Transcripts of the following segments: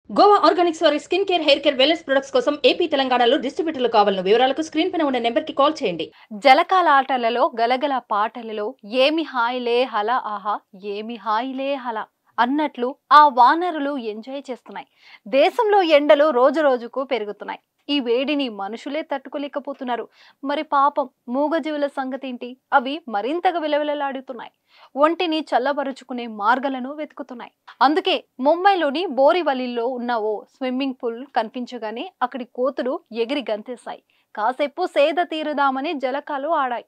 Goa organics వారి skin care hair care wellness products కోసం AP తెలంగాణలో డిస్ట్రిబ్యూటర్లు కావాలను వివరాలకు స్క్రీన్ పైన ఉన్న నెంబర్ కి కాల్ చేయండి జలకాల ఆటలలో గలగల పాటలలో ఏమి హాయిలే హల ఆహా ఏమి హాయిలే హల అన్నట్లు ఆ వానరులు ఎంజాయ్ చేస్తున్నాయి దేశంలో ఎండలు రోజు రోజుకు పెరుగుతున్నాయి ఈ వేడిని మనుషులే తట్టుకోలేకపోతున్నారు మరి పాపం మూగజీవుల సంగతి ఏంటి అవి మరింతగా విలవిలలాడుతున్నాయి ఒంటిని చల్లబరుచుకునే మార్గాలను వెతుకుతున్నాయి అందుకే ముంబైలోని బోరివలిలో ఉన్న ఓ స్విమ్మింగ్ పూల్ కనిపించగానే అక్కడి కోతులు ఎగిరి గంతేశాయి కాసేపు సేద తీరుదామని జలకాలు ఆడాయి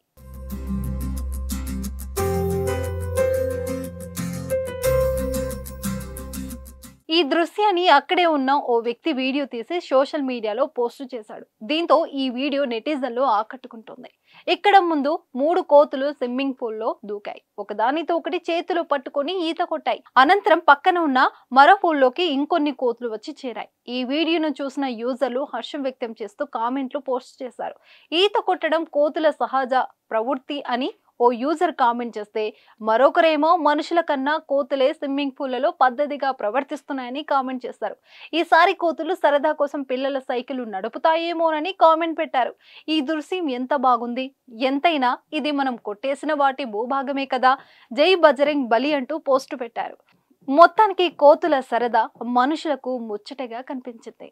ఈ దృశ్యాన్ని అక్కడే ఉన్న ఓ వ్యక్తి వీడియో తీసి సోషల్ మీడియాలో పోస్ట్ చేశాడు దీంతో ఈ వీడియో నెటిజన్లు ఆకట్టుకుంటుంది ఇక్కడ ముందు మూడు కోతులు స్విమ్మింగ్ పూల్ లో దూకాయి ఒకదానితో ఒకటి చేతులు పట్టుకొని ఈత కొట్టాయి అనంతరం పక్కన ఉన్న మరో పూల్లోకి ఇంకొన్ని కోతులు వచ్చి చేరాయి ఈ వీడియోను చూసిన యూజర్లు హర్షం వ్యక్తం చేస్తూ కామెంట్లు పోస్ట్ చేశారు ఈత కొట్టడం కోతుల సహజ ప్రవృత్తి అని ఓ యూజర్ కామెంట్ చేస్తే మరొకరేమో మనుషుల కన్నా కోతులే స్విమ్మింగ్ పూల్లలో పద్ధతిగా ప్రవర్తిస్తున్నాయని కామెంట్ చేస్తారు ఈసారి కోతులు సరదా కోసం పిల్లల సైకిల్ నడుపుతాయేమోనని కామెంట్ పెట్టారు ఈ దృశ్యం ఎంత బాగుంది ఎంతైనా ఇది మనం కొట్టేసిన వాటి భూభాగమే కదా జై బజరంగ్ బలి అంటూ పోస్టు పెట్టారు మొత్తానికి కోతుల సరదా మనుషులకు ముచ్చటగా కనిపించింది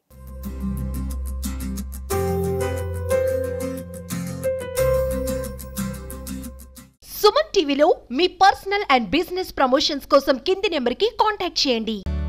సుమన్ టీవీలో మీ పర్సనల్ అండ్ బిజినెస్ ప్రమోషన్స్ కోసం కింది నెంబర్కి కాంటాక్ట్ చేయండి